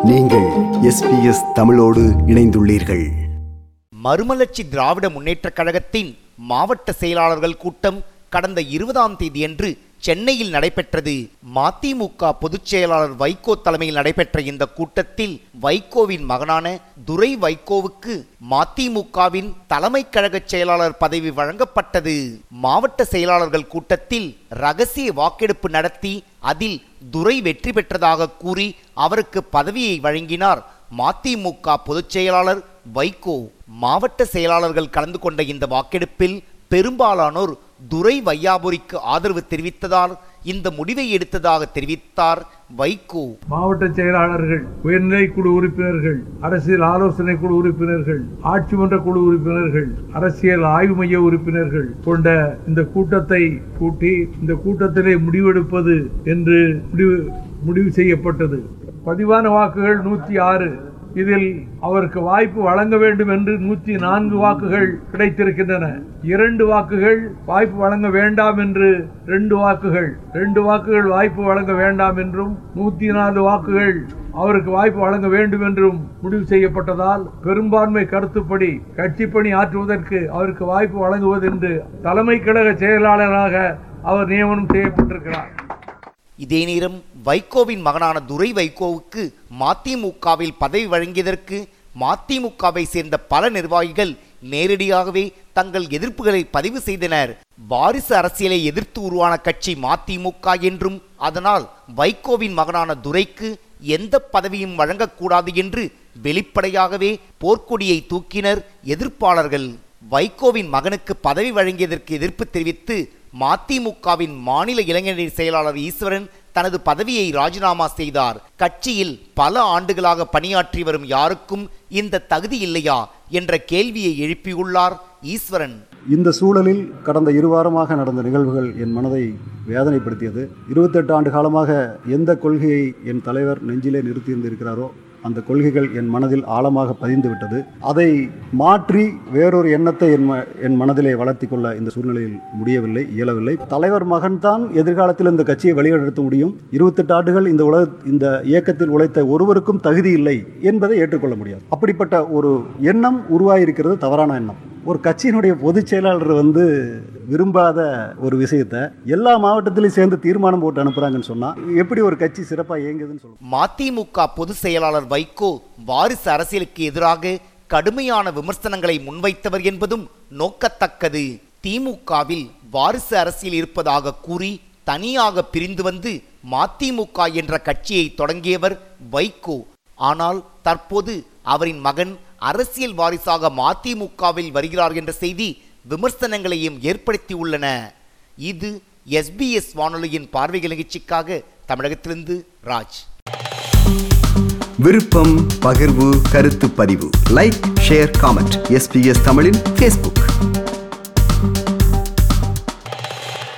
நீங்கள் எஸ்பிஎஸ் தமிழோடு இணைந்துள்ளீர்கள் மறுமலர்ச்சி திராவிட முன்னேற்றக் கழகத்தின் மாவட்ட செயலாளர்கள் கூட்டம் கடந்த இருபதாம் தேதியன்று சென்னையில் நடைபெற்றது மதிமுக பொதுச் செயலாளர் வைகோ தலைமையில் நடைபெற்ற இந்த கூட்டத்தில் வைகோவின் மகனான துரை வைகோவுக்கு மதிமுகவின் தலைமை கழக செயலாளர் பதவி வழங்கப்பட்டது மாவட்ட செயலாளர்கள் கூட்டத்தில் ரகசிய வாக்கெடுப்பு நடத்தி அதில் துரை வெற்றி பெற்றதாக கூறி அவருக்கு பதவியை வழங்கினார் மதிமுக பொதுச் செயலாளர் வைகோ மாவட்ட செயலாளர்கள் கலந்து கொண்ட இந்த வாக்கெடுப்பில் பெரும்பாலானோர் துரை வையாபுரிக்கு ஆதரவு தெரிவித்ததால் இந்த முடிவை எடுத்ததாக தெரிவித்தார் வைகோ மாவட்ட செயலாளர்கள் உயர்நிலை குழு உறுப்பினர்கள் அரசியல் ஆலோசனை குழு உறுப்பினர்கள் ஆட்சி மன்ற குழு உறுப்பினர்கள் அரசியல் ஆய்வு மைய உறுப்பினர்கள் கொண்ட இந்த கூட்டத்தை கூட்டி இந்த கூட்டத்திலே முடிவெடுப்பது என்று முடிவு முடிவு செய்யப்பட்டது பதிவான வாக்குகள் நூற்றி ஆறு இதில் அவருக்கு வாய்ப்பு வழங்க வேண்டும் என்று நூற்றி நான்கு வாக்குகள் கிடைத்திருக்கின்றன இரண்டு வாக்குகள் வாய்ப்பு வழங்க வேண்டாம் என்று ரெண்டு வாக்குகள் ரெண்டு வாக்குகள் வாய்ப்பு வழங்க வேண்டாம் என்றும் நூற்றி நாலு வாக்குகள் அவருக்கு வாய்ப்பு வழங்க வேண்டும் என்றும் முடிவு செய்யப்பட்டதால் பெரும்பான்மை கருத்துப்படி கட்சி பணி ஆற்றுவதற்கு அவருக்கு வாய்ப்பு வழங்குவதென்று தலைமை கழக செயலாளராக அவர் நியமனம் செய்யப்பட்டிருக்கிறார் இதே நேரம் வைகோவின் மகனான துரை வைகோவுக்கு மதிமுகவில் பதவி வழங்கியதற்கு மதிமுகவை சேர்ந்த பல நிர்வாகிகள் நேரடியாகவே தங்கள் எதிர்ப்புகளை பதிவு செய்தனர் வாரிசு அரசியலை எதிர்த்து உருவான கட்சி மதிமுக என்றும் அதனால் வைகோவின் மகனான துரைக்கு எந்த பதவியும் வழங்கக்கூடாது என்று வெளிப்படையாகவே போர்க்கொடியை தூக்கினர் எதிர்ப்பாளர்கள் வைகோவின் மகனுக்கு பதவி வழங்கியதற்கு எதிர்ப்பு தெரிவித்து மதிமுகவின் மாநில இளைஞரணி செயலாளர் ஈஸ்வரன் தனது பதவியை ராஜினாமா செய்தார் கட்சியில் பல ஆண்டுகளாக பணியாற்றி வரும் யாருக்கும் இந்த தகுதி இல்லையா என்ற கேள்வியை எழுப்பியுள்ளார் ஈஸ்வரன் இந்த சூழலில் கடந்த இரு வாரமாக நடந்த நிகழ்வுகள் என் மனதை வேதனைப்படுத்தியது இருபத்தெட்டு ஆண்டு காலமாக எந்த கொள்கையை என் தலைவர் நெஞ்சிலே நிறுத்தியிருந்திருக்கிறாரோ அந்த கொள்கைகள் என் மனதில் ஆழமாக பதிந்து விட்டது அதை மாற்றி வேறொரு எண்ணத்தை என் ம என் மனதிலே வளர்த்தி கொள்ள இந்த சூழ்நிலையில் முடியவில்லை இயலவில்லை தலைவர் மகன்தான் எதிர்காலத்தில் இந்த கட்சியை வழிநடத்த முடியும் இருபத்தெட்டு ஆண்டுகள் இந்த உலக இந்த இயக்கத்தில் உழைத்த ஒருவருக்கும் தகுதி இல்லை என்பதை ஏற்றுக்கொள்ள முடியாது அப்படிப்பட்ட ஒரு எண்ணம் உருவாகியிருக்கிறது தவறான எண்ணம் ஒரு கட்சியினுடைய பொதுச் செயலாளர் வந்து விரும்பாத ஒரு விஷயத்தை எல்லா மாவட்டத்திலையும் சேர்ந்து தீர்மானம் போட்டு அனுப்புறாங்கன்னு சொன்னா எப்படி ஒரு கட்சி சிறப்பாக இயங்குதுன்னு சொல்லுவோம் மதிமுக பொதுச் செயலாளர் வைகோ வாரிசு அரசியலுக்கு எதிராக கடுமையான விமர்சனங்களை முன்வைத்தவர் என்பதும் நோக்கத்தக்கது திமுகவில் வாரிசு அரசியல் இருப்பதாக கூறி தனியாக பிரிந்து வந்து மதிமுக என்ற கட்சியை தொடங்கியவர் வைகோ ஆனால் தற்போது அவரின் மகன் அரசியல் வாரிசாக மதிமுகவில் வருகிறார் என்ற செய்தி விமர்சனங்களையும் ஏற்படுத்தியுள்ளன இது எஸ்பிஎஸ் வானொலியின் பார்வைகள் நிகழ்ச்சிக்காக தமிழகத்திலிருந்து ராஜ் விருப்பம் பகிர்வு கருத்து பதிவு லைக் ஷேர் காமெண்ட் எஸ்பிஎஸ் தமிழின் ஃபேஸ்புக்